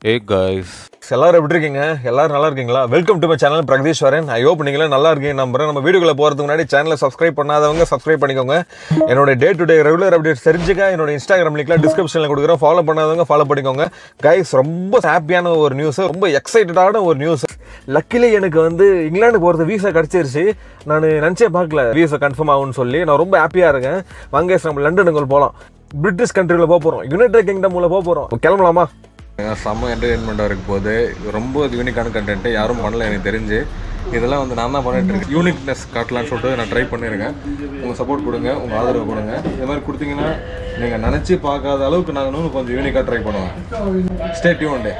ஏ guys எல்லாரும் எப்படி இருக்கீங்க எல்லாரும் நல்லா இருக்கீங்களா welcome to my channel Brahadeeswaran I hope நீங்களும் நல்லா இருக்கீங்க நம்புறேன் நம்ம வீடியோக்குள்ள போகிறதுக்கு முன்னாடி சேனலை சப்ஸ்கிரைப் பண்ணாதவங்க சப்ஸ்கிரைப் பண்ணிக்கோங்க என்னோட day to day regular updates தெரிஞ்சுக்க என்னோட இன்ஸ்டாகிராம் லிங்க்லாம் டிஸ்கிரிப்ஷனில் கொடுக்குறேன் ஃபாலோ பண்ணாதவங்க ஃபாலோ பண்ணிக்கோங்க கைஸ் ரொம்ப ஹாப்பியான ஒரு நியூஸ் ரொம்ப எக்ஸைட்டடான ஒரு நியூஸ் லக்கிலி எனக்கு வந்து இங்கிலாந்துக்கு போகிறது வீசா கிடச்சிருச்சு நான் நினச்சே பார்க்கல வீசா கன்ஃபார்ம் ஆகும்னு சொல்லி நான் ரொம்ப ஹாப்பியாக இருக்கேன் வாங்க நம்ம லண்டனுக்கு போகலாம் பிரிட்டிஷ் கண்ட்ரியில் போக போகிறோம் யுனைடெட் கிங்டமில் போக போகிறோம் கிளம்பலாமா செம்ம என்டர்டைன்மெண்ட்டாக இருக்க போது ரொம்ப யூனிக்கான கண்டென்ட் யாரும் பண்ணல எனக்கு தெரிஞ்சு இதெல்லாம் வந்து நான் தான் பண்ணிட்டு இருக்கேன் யூனிக்னஸ் காட்டலாம்னு சொல்லிட்டு நான் ட்ரை பண்ணியிருக்கேன் உங்கள் சப்போர்ட் கொடுங்க உங்கள் ஆதரவு கொடுங்க இது மாதிரி கொடுத்தீங்கன்னா நீங்கள் நினச்சி பார்க்காத அளவுக்கு நாங்கள் இன்னும் கொஞ்சம் யூனிக்காக ட்ரை பண்ணுவோம் ஸ்டே டியூன்டு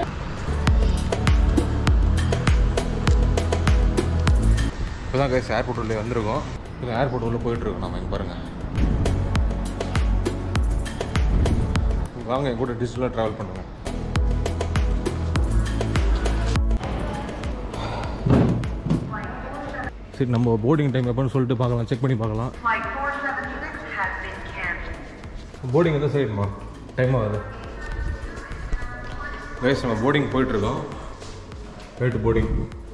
இப்போ தான் கைஸ் ஏர்போர்ட் உள்ளே வந்திருக்கோம் இப்போ ஏர்போர்ட் உள்ளே போயிட்டுருக்கோம் நம்ம இங்கே பாருங்கள் வாங்க என் கூட டிஜிட்டலாக ட்ராவல் பண்ணுங்கள் சரி நம்ம போர்டிங் டைம் எப்போன்னு சொல்லிட்டு பார்க்கலாம் செக் பண்ணி பார்க்கலாம் Flight 476 has been canceled. Boarding எந்த சைடுமா டைம் ஆகுது கைஸ் நம்ம போர்டிங் போயிட்டுருக்கோம் போயிட்டு boarding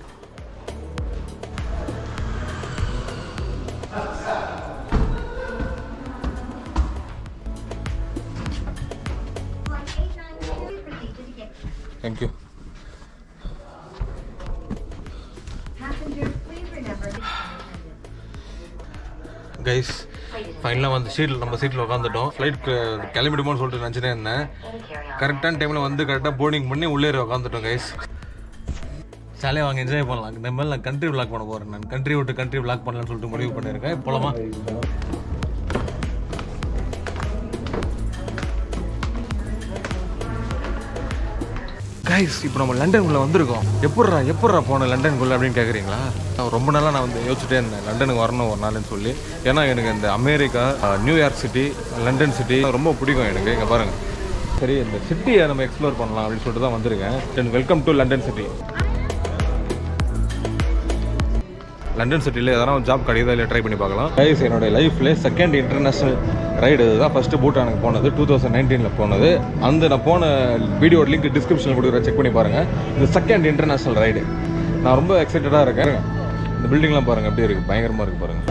thank you Passengers, please remember the guys ஃபைனலாக வந்து சீட்டில் நம்ம சீட்டில் உட்காந்துட்டோம் ஃப்ளைட் கிளம்பிடுமோன்னு சொல்லிட்டு நினச்சிட்டே இருந்தேன் கரெக்டான டைமில் வந்து கரெக்டாக போர்டிங் பண்ணி உள்ளே உட்காந்துட்டோம் கைஸ் ஜாலியாக வாங்க என்ஜாய் பண்ணலாம் இந்த மாதிரி நான் கண்ட்ரி விளாக் பண்ண போகிறேன் நான் கண்ட்ரி விட்டு கண்ட்ரி விளாக் பண்ணலாம்னு சொல்லிட்டு முடிவு பண்ணியிருக்கேன் போலாமா கைஸ் இப்போ நம்ம லண்டனுக்குள்ளே வந்திருக்கோம் எப்பட்றா எப்பட்றா போனேன் லண்டனுக்குள்ளே அப்படின்னு கேட்குறீங்களா நான் ரொம்ப நாளாக நான் வந்து யோசிச்சுட்டே இருந்தேன் லண்டனுக்கு வரணும் ஒரு நாள்னு சொல்லி ஏன்னா எனக்கு இந்த அமெரிக்கா அஹ், நியூயார்க் சிட்டி லண்டன் சிட்டி ரொம்ப பிடிக்கும் எனக்கு இங்கே பாருங்கள் சரி இந்த சிட்டியை நம்ம எக்ஸ்ப்ளோர் பண்ணலாம் அப்படின்னு சொல்லிட்டு தான் வந்திருக்கேன் welcome to London city London சிட்டியில் எதனா ஒரு ஜாப் கிடைக்குதா இல்லை ட்ரை பண்ணி பார்க்கலாம் கைஸ் என்னோட லைஃப்பில் செகண்ட் இன்டர்நேஷ்னல் ரைடு இதுதான் ஃபஸ்ட்டு பூட்டானுக்கு போனது டூ தௌசண்ட் நைன்டீனில் போனது அந்த நான் போன வீடியோ லிங்க் டிஸ்கிரிப்ஷனில் கொடுக்குற செக் பண்ணி பாருங்கள் இது செகண்ட் இன்டர்நேஷ்னல் ரைடு நான் ரொம்ப எக்ஸைட்டடாக இருக்கேன் இந்த பில்டிங்லாம் பாருங்கள் எப்படி இருக்குது பயங்கரமாக இருக்குது பாருங்கள்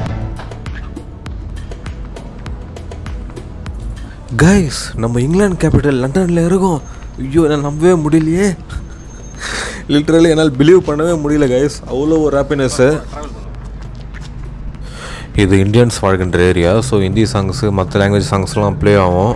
கைஸ் நம்ம இங்கிலாந்து கேபிட்டல் லண்டனில் இருக்கோம் ஐயோ நான் நம்பவே முடியலையே லிட்ரலி என்னால் பிலீவ் பண்ணவே முடியல கைஸ் அவ்வளோ ஒரு ஹாப்பினஸ்ஸு இது இந்தியன்ஸ் வாழ்கின்ற ஏரியா ஸோ ஹிந்தி சாங்ஸு மற்ற லாங்குவேஜ் சாங்ஸ்லாம் ப்ளே ஆகும்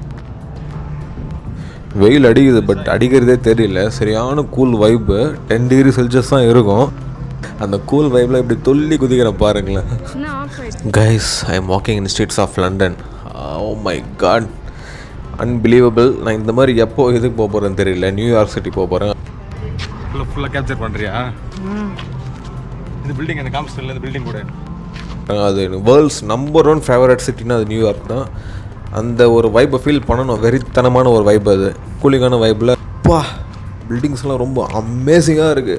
வெயில் அடிக்குது பட் அடிக்கிறதே தெரியல சரியான கூல் வைப்பு டென் டிகிரி செல்சியஸ் தான் இருக்கும் அந்த கூல் வைப்பில் இப்படி துள்ளி குதிக்கிற பாருங்களேன் guys I am walking in streets of London oh my god unbelievable நான் இந்த மாதிரி எப்போ இதுக்கு போக போகிறேன்னு தெரியல நியூயார்க் சிட்டி போக போகிறேன் ஃபுல்லாக ஃபுல்லாக கேப்சர் பண்ணுறியா இந்த பில்டிங் எனக்கு காமிச்சிடல இந்த பில்டிங் கூட அது வேர்ல்ட்ஸ் நம்பர் ஒன் ஃபேவரட் சிட்டினா அது நியூயார்க் தான் அந்த ஒரு வைப்பை ஃபீல் பண்ணணும் வெறித்தனமான ஒரு வைப் அது கூலிங்கான வைப்பில் பா பில்டிங்ஸ்லாம் ரொம்ப அமேசிங்காக இருக்குது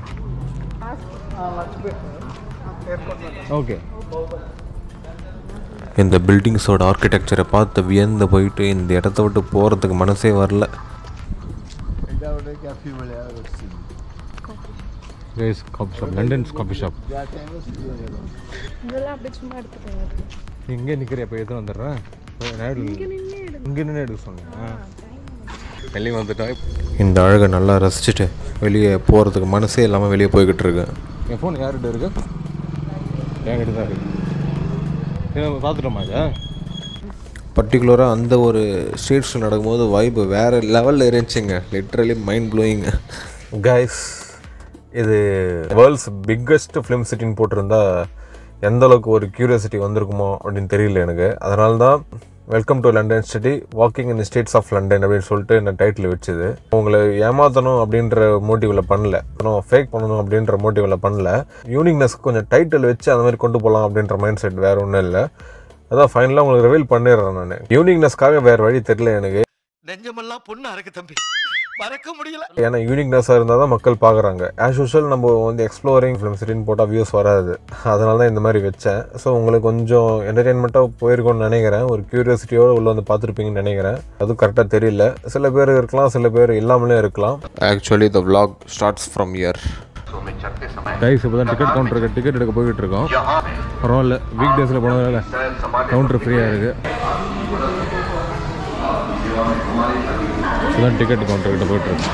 ஓகே இந்த பில்டிங்ஸோட ஆர்கிடெக்சரை பார்த்து வியந்து போயிட்டு இந்த இடத்த விட்டு போகிறதுக்கு மனசே வரல guys coffee shop London's coffee shop இதெல்லாம் அப்படியே சும்மா எடுத்துக்கோங்க இங்கே நிற்கிறியா இப்போ எதுவும் வந்துடுறேன் இங்கே நின்று எடுக்க சொன்னேன் வெளியே வந்துட்டேன் இந்த அழகை நல்லா ரசிச்சுட்டு வெளியே போகிறதுக்கு மனசே இல்லாமல் வெளியே போய்கிட்டு இருக்கேன் என் ஃபோன் யார்கிட்ட இருக்கு என்கிட்ட தான் இருக்கு இதை நம்ம பார்த்துட்டோமா இதை பர்டிகுலராக அந்த ஒரு ஸ்ட்ரீட்ஸில் நடக்கும்போது வைப்பு வேறு லெவலில் இருந்துச்சுங்க லிட்ரலி மைண்ட் ப்ளோயிங் கைஸ் இது வேர்ல்ட்ஸ் பிக்கஸ்ட் ஃபிலிம் சிட்டின்னு போட்டிருந்தா எந்த அளவுக்கு ஒரு க்யூரியாசிட்டி வந்திருக்குமோ அப்படின்னு தெரியல எனக்கு அதனால தான் welcome to London city walking in states of London அப்படின்னு சொல்லிட்டு இந்த டைட்டில் வச்சுது உங்களை ஏமாற்றணும் அப்படின்ற மோட்டிவில் பண்ணல ஃபேக் பண்ணணும் அப்படின்ற மோட்டிவில் பண்ணல யூனிக்னஸ் கொஞ்சம் டைட்டில் வச்சு அந்த மாதிரி கொண்டு போகலாம் அப்படின்ற மைண்ட் செட் வேறு ஒன்றும் இல்லை அதான் ஃபைனலாக உங்களுக்கு ரிவீல் பண்ணிடுறேன் நான் யூனிக்னஸ்க்காக வேறு வழி தெரியல எனக்கு நெஞ்சமெல்லாம் பொண்ணா இருக்கு தம்பி ஏன்னா யூனிக்னஸாக இருந்தால் தான் மக்கள் பார்க்குறாங்க ஆஸ் யூஷுவல் நம்ம வந்து எக்ஸ்ப்ளோரிங் ஃபிலிம் சிட்டின்னு போட்டால் வியூஸ் வராது அதனால தான் இந்த மாதிரி வச்சேன் ஸோ உங்களுக்கு கொஞ்சம் என்டர்டெயின்மெண்ட்டாக போயிருக்கோம்னு நினைக்கிறேன் ஒரு க்யூரியாசிட்டியோடு உள்ள வந்து பார்த்துருப்பீங்கன்னு நினைக்கிறேன் அதுவும் கரெக்டாக தெரியல சில பேர் இருக்கலாம் சில பேர் இல்லாமலே இருக்கலாம் actually the vlog starts from year guys இப்போ தான் டிக்கெட் கவுண்டருக்கு டிக்கெட் எடுக்க போய்கிட்டு இருக்கோம் பரவாயில்ல வீக் டேஸில் போனதால கவுண்டர் ஃப்ரீயாக இருக்குது இப்போதான் டிக்கெட் கவுண்டர்கிட்ட போயிட்டுருக்கோம்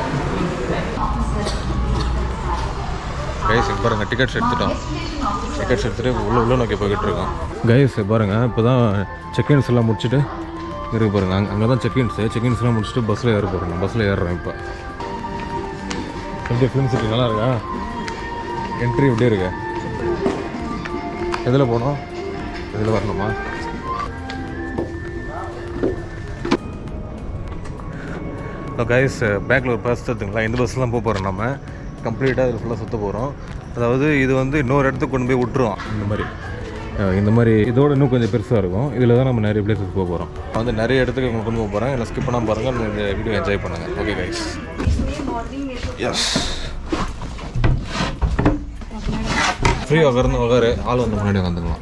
கைஸ் இப்போ பாருங்க டிக்கெட்ஸ் எடுத்துட்டோம் டிக்கெட்ஸ் எடுத்துகிட்டு உள்ள உள்ள நோக்கி போய்கிட்டு இருக்கோம் கைஸ் பாருங்க இப்போ தான் செக்இன்ஸ் எல்லாம் முடிச்சுட்டு இருக்கு பாருங்க அங்கே அங்கே தான் செக்இன்ஸு செக்இன்ஸ்லாம் முடிச்சுட்டு பஸ்ஸில் ஏற போகிறோம் பஸ்ஸில் ஏறுறோம் இப்போ எப்படி ஃபிலிம் சிட்டி நல்லா இருக்கா என்ட்ரி எப்படி இருக்கு எதில் போனோம் இதில் வரணுமா கைஸ் பேக்கில் ஒரு பஸ் எடுத்துங்களா இந்த பஸ்ஸில் தான் போக போகிறோம் நம்ம கம்ப்ளீட்டாக இதில் ஃபுல்லாக சுற்ற போகிறோம் அதாவது இது வந்து இன்னொரு இடத்துக்கு கொண்டு போய் விட்டுருவோம் இந்த மாதிரி அஹ் இந்த மாதிரி இதோட இன்னும் கொஞ்சம் பெருசாக இருக்கும் இதில் தான் நம்ம நிறைய பிளேசஸ் போக போகிறோம் வந்து நிறைய இடத்துக்கு உங்களுக்கு கொண்டு போக போகிறேன் இல்லை ஸ்கிப் பண்ணாமல் பாருங்கள் இந்த வீடியோ என்ஜாய் பண்ணுங்கள் ஓகே கைஸ் எஸ் ஃப்ரீ உட்கார்ந்து உட்காரு ஆள் வந்து முன்னாடி வந்துக்கலாம்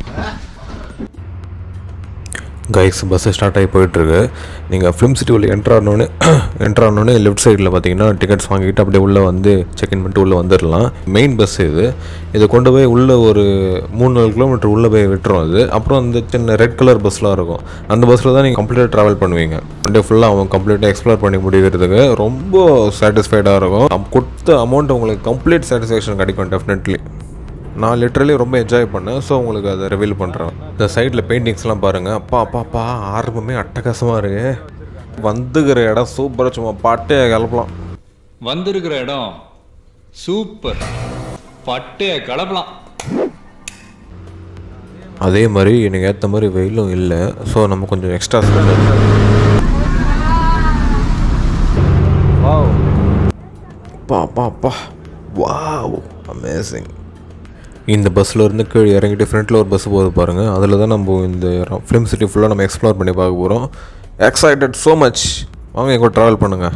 கைஸ் பஸ்ஸு ஸ்டார்ட் ஆகி போயிட்டுருக்கு நீங்கள் ஃபிலிம் சிட்டி உள்ள என்ட்ரு ஆனோடனே என்ட்ரு ஆனோடனே லெஃப்ட் சைடில் பார்த்தீங்கன்னா டிக்கெட்ஸ் வாங்கிட்டு அப்படியே உள்ளே வந்து செக்இன் பண்ணிட்டு உள்ளே வந்துடலாம் மெயின் பஸ் இது இதை கொண்டு போய் உள்ளே ஒரு மூணு நாலு கிலோமீட்டர் உள்ளே போய் விட்டுரும் அது அப்புறம் அந்த சின்ன ரெட் கலர் பஸ்லாம் இருக்கும் அந்த பஸ்ஸில் தான் நீங்கள் கம்ப்ளீட்டாக ட்ராவல் பண்ணுவீங்க அப்படியே ஃபுல்லாக அவன் கம்ப்ளீட்டாக எக்ஸ்ப்ளோர் பண்ணி முடிக்கிறதுக்கு ரொம்ப சாட்டிஸ்ஃபைடாக இருக்கும் அப் கொடுத்த அமௌண்ட் உங்களுக்கு கம்ப்ளீட் சாட்டிஸ்ஃபேக்ஷன் கிடைக்கும் டெஃபினெட்லி நான் லிட்ரலி ரொம்ப என்ஜாய் பண்ணேன் ஸோ உங்களுக்கு அதை ரிவீல் பண்ணுறேன் இந்த சைடில் பெயிண்டிங்ஸ்லாம் பாருங்கள் அப்பா அப்பா அப்பா ஆரம்பமே அட்டகாசமாக இருக்கு வந்துக்கிற இடம் சூப்பராக சும்மா பாட்டே கிளப்பலாம் வந்திருக்கிற இடம் சூப்பர் பட்டைய கலப்பலாம் அதே மாதிரி எனக்கு ஏற்ற மாதிரி வெயிலும் இல்லை ஸோ நம்ம கொஞ்சம் எக்ஸ்ட்ரா ஸ்பெண்ட் பா பா பா வாவ் அமேசிங் இந்த பஸ்ஸில் இருந்து கீழே இறங்கிட்டு ஃப்ரண்ட்டில் ஒரு பஸ் போகுது பாருங்கள் அதில் தான் நம்ம இந்த ஃபிலிம் சிட்டி ஃபுல்லாக நம்ம எக்ஸ்ப்ளோர் பண்ணி பார்க்க போகிறோம் எக்ஸைட்டட் ஸோ மச் வாங்க எங்க ட்ராவல் பண்ணுங்கள்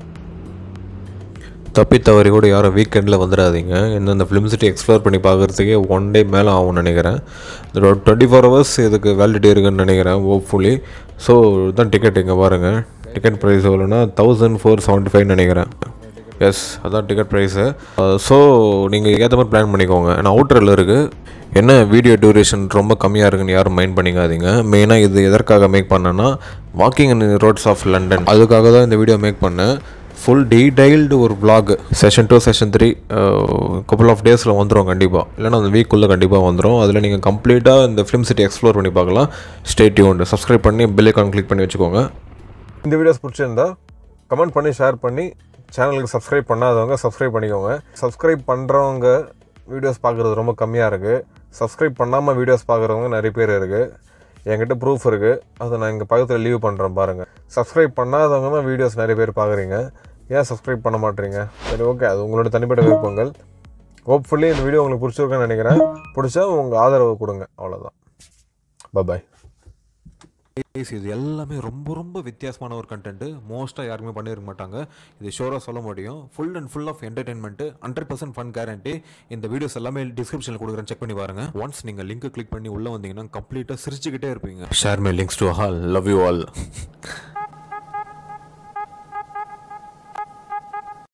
தப்பி தவறி கூட யாரும் வீக்கெண்டில் வந்துடாதீங்க இந்த இந்த ஃபிலிம் சிட்டி எக்ஸ்ப்ளோர் பண்ணி பார்க்குறதுக்கே ஒன் டே மேலே ஆகும்னு நினைக்கிறேன் டுவெண்ட்டி ஃபோர் ஹவர்ஸ் இதுக்கு வேலிடிட்டி இருக்குன்னு நினைக்கிறேன் ஹோப்ஃபுல்லி ஸோ தான் டிக்கெட் இங்கே பாருங்கள் டிக்கெட் ப்ரைஸ் எவ்வளோன்னா தௌசண்ட் ஃபோர் செவன்ட்டி ஃபைவ் நினைக்கிறேன் எஸ் அதான் டிக்கெட் ப்ரைஸு ஸோ நீங்கள் ஏற்ற மாதிரி பிளான் பண்ணிக்கோங்க ஏன்னா அவுட்டரில் இருக்குது என்ன வீடியோ டியூரேஷன் ரொம்ப கம்மியாக இருக்குன்னு யாரும் மைண்ட் பண்ணிக்காதீங்க மெயினாக இது எதற்காக மேக் பண்ணேன்னா walking in roads of London அதுக்காக தான் இந்த வீடியோ மேக் பண்ணேன் ஃபுல் டீடைல்டு ஒரு vlog session two session three couple of டேஸில் வந்துடும் கண்டிப்பாக இல்லைன்னா அந்த வீக்குள்ளே கண்டிப்பாக வந்துடும் அதில் நீங்கள் கம்ப்ளீட்டாக இந்த ஃபிலிம் சிட்டி எக்ஸ்ப்ளோர் பண்ணி பார்க்கலாம் ஸ்டே டியூன்டு சப்ஸ்கிரைப் பண்ணி பெல் ஐக்கான் கிளிக் பண்ணி வச்சுக்கோங்க இந்த வீடியோஸ் பிடிச்சிருந்தா கமெண்ட் பண்ணி ஷேர் பண்ணி சேனலுக்கு சப்ஸ்கிரைப் பண்ணாதவங்க சப்ஸ்கிரைப் பண்ணிக்கோங்க சப்ஸ்கிரைப் பண்ணுறவங்க வீடியோஸ் பார்க்குறது ரொம்ப கம்மியாக இருக்குது சப்ஸ்கிரைப் பண்ணாமல் வீடியோஸ் பார்க்குறவங்க நிறைய பேர் இருக்குது என்கிட்ட ப்ரூஃப் இருக்குது அதை நான் இங்கே பக்கத்தில் லீவ் பண்ணுறேன் பாருங்கள் சப்ஸ்கிரைப் பண்ணாதவங்க தான் வீடியோஸ் நிறைய பேர் பார்க்குறீங்க ஏன் சப்ஸ்கிரைப் பண்ண மாட்டீங்க சரி ஓகே அது உங்களோட தனிப்பட்ட விருப்பங்கள் ஹோப்ஃபுல்லி இந்த வீடியோ உங்களுக்கு பிடிச்சிருக்குன்னு நினைக்கிறேன் பிடிச்சா உங்கள் ஆதரவு கொடுங்க அவ்வளோதான் பாய் கைஸ் இது எல்லாமே ரொம்ப ரொம்ப வித்தியாசமான ஒரு கண்டென்ட்டு மோஸ்ட்டாக யாருமே பண்ணியிருக்க மாட்டாங்க இது ஷோராக சொல்ல முடியும் full and full of entertainment hundred percent fun guarantee இந்த வீடியோஸ் எல்லாமே டிஸ்கிரிப்ஷனில் கொடுக்குறேன் செக் பண்ணி பாருங்க ஒன்ஸ் நீங்கள் லிங்க் கிளிக் பண்ணி உள்ளே வந்தீங்கன்னா கம்ப்ளீட்டாக சிரிச்சுக்கிட்டே இருப்பீங்க share my links to all love you all